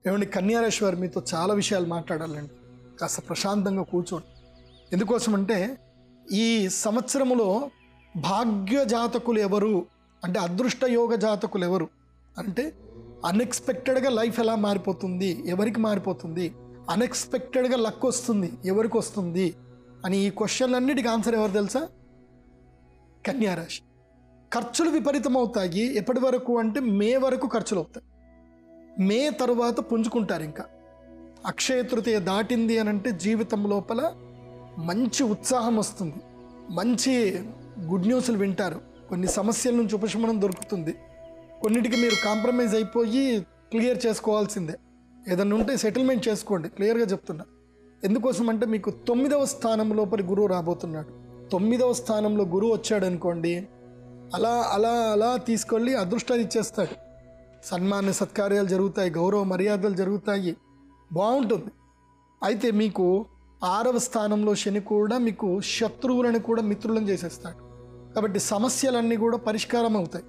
ఏమండి కన్యారాశి వారు మీతో చాలా విషయాలు మాట్లాడాలండి కాస్త ప్రశాంతంగా కూర్చోండి ఎందుకోసం అంటే ఈ సంవత్సరములో భాగ్య జాతకులు ఎవరు అంటే అదృష్ట యోగ జాతకులు ఎవరు అంటే అన్ఎక్స్పెక్టెడ్గా లైఫ్ ఎలా మారిపోతుంది ఎవరికి మారిపోతుంది అన్ఎక్స్పెక్టెడ్గా లక్ వస్తుంది ఎవరికి వస్తుంది అని ఈ క్వశ్చన్లన్నిటికీ ఆన్సర్ ఎవరు తెలుసా కన్యారాశి ఖర్చులు విపరీతం అవుతాయి ఎప్పటి వరకు అంటే మే వరకు ఖర్చులు అవుతాయి మే తరువాత పుంజుకుంటారు ఇంకా అక్షయ తృతీయ దాటింది అని అంటే జీవితం లోపల మంచి ఉత్సాహం వస్తుంది మంచి గుడ్ న్యూస్లు వింటారు కొన్ని సమస్యల నుంచి ఉపశమనం దొరుకుతుంది కొన్నిటికి మీరు కాంప్రమైజ్ అయిపోయి క్లియర్ చేసుకోవాల్సిందే ఏదన్నా ఉంటే సెటిల్మెంట్ చేసుకోండి క్లియర్గా చెప్తున్నా ఎందుకోసం అంటే మీకు తొమ్మిదవ స్థానం లోపలి గురువు రాబోతున్నాడు తొమ్మిదవ స్థానంలో గురువు వచ్చాడు అనుకోండి అలా అలా అలా తీసుకెళ్ళి అదృష్టాన్ని ఇచ్చేస్తాడు సన్మాన సత్కార్యాలు జరుగుతాయి గౌరవ మర్యాదలు జరుగుతాయి బాగుంటుంది అయితే మీకు ఆరవ స్థానంలో శని కూడా మీకు శత్రువులను కూడా మిత్రులను చేసేస్తాడు కాబట్టి సమస్యలన్నీ కూడా పరిష్కారం అవుతాయి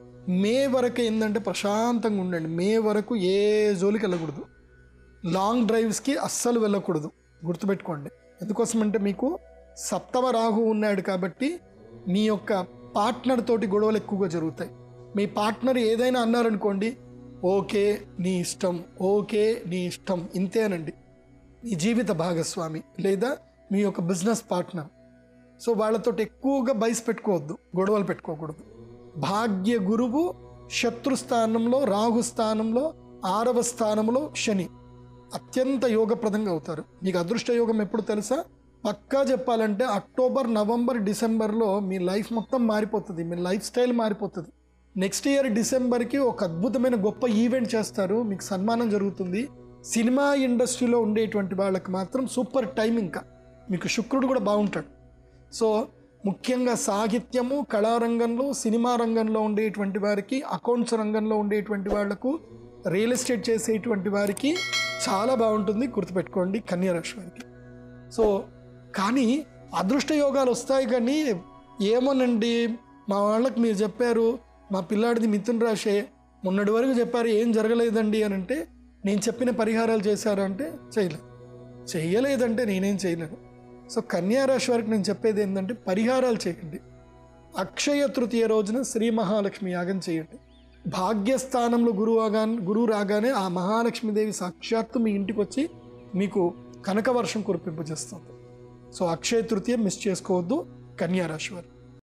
మే వరకు ఏంటంటే ప్రశాంతంగా ఉండండి మే వరకు ఏ జోలికి వెళ్ళకూడదు లాంగ్ డ్రైవ్స్కి అస్సలు వెళ్ళకూడదు గుర్తుపెట్టుకోండి ఎందుకోసం అంటే మీకు సప్తమ రాహు ఉన్నాడు కాబట్టి మీ యొక్క పార్ట్నర్ తోటి గొడవలు ఎక్కువగా జరుగుతాయి మీ పార్ట్నర్ ఏదైనా అన్నారనుకోండి ఓకే నీ ఇష్టం ఓకే నీ ఇష్టం ఇంతేనండి మీ జీవిత భాగస్వామి లేదా మీ యొక్క బిజినెస్ పార్ట్నర్ సో వాళ్ళతో ఎక్కువగా బయస్ పెట్టుకోవద్దు గొడవలు పెట్టుకోకూడదు భాగ్య గురువు శత్రు స్థానంలో రాహు స్థానంలో ఆరవ స్థానంలో శని అత్యంత యోగప్రదంగా అవుతారు మీకు అదృష్ట యోగం ఎప్పుడు తెలుసా పక్కా చెప్పాలంటే అక్టోబర్ నవంబర్ డిసెంబర్లో మీ లైఫ్ మొత్తం మారిపోతుంది మీ లైఫ్ స్టైల్ మారిపోతుంది నెక్స్ట్ ఇయర్ డిసెంబర్కి ఒక అద్భుతమైన గొప్ప ఈవెంట్ చేస్తారు మీకు సన్మానం జరుగుతుంది సినిమా ఇండస్ట్రీలో ఉండేటువంటి వాళ్ళకి మాత్రం సూపర్ టైం ఇంకా మీకు శుక్రుడు కూడా బాగుంటాడు సో ముఖ్యంగా సాహిత్యము కళారంగంలో సినిమా రంగంలో ఉండేటువంటి వారికి అకౌంట్స్ రంగంలో ఉండేటువంటి వాళ్లకు రియల్ ఎస్టేట్ చేసేటువంటి వారికి చాలా బాగుంటుంది గుర్తుపెట్టుకోండి కన్యారాశి వారికి సో కానీ అదృష్ట యోగాలు వస్తాయి కానీ ఏమోనండి మా వాళ్ళకి మీరు చెప్పారు మా పిల్లాడిది మిథున రాశే మొన్నటి వరకు చెప్పారు ఏం జరగలేదండి అని అంటే నేను చెప్పిన పరిహారాలు చేశారంటే చేయలేదు చేయలేదంటే నేనేం చేయలేను సో కన్యా రాశి వారికి నేను చెప్పేది ఏంటంటే పరిహారాలు చేయండి అక్షయ తృతీయ రోజున శ్రీ మహాలక్ష్మి యాగం చేయండి భాగ్యస్థానంలో గురువు ఆగా గురువు రాగానే ఆ మహాలక్ష్మీదేవి సాక్షాత్తు మీ ఇంటికి వచ్చి మీకు కనక వర్షం కురిపింపజేస్తుంది సో అక్షయ తృతీయ మిస్ చేసుకోవద్దు కన్యా రాశి వారు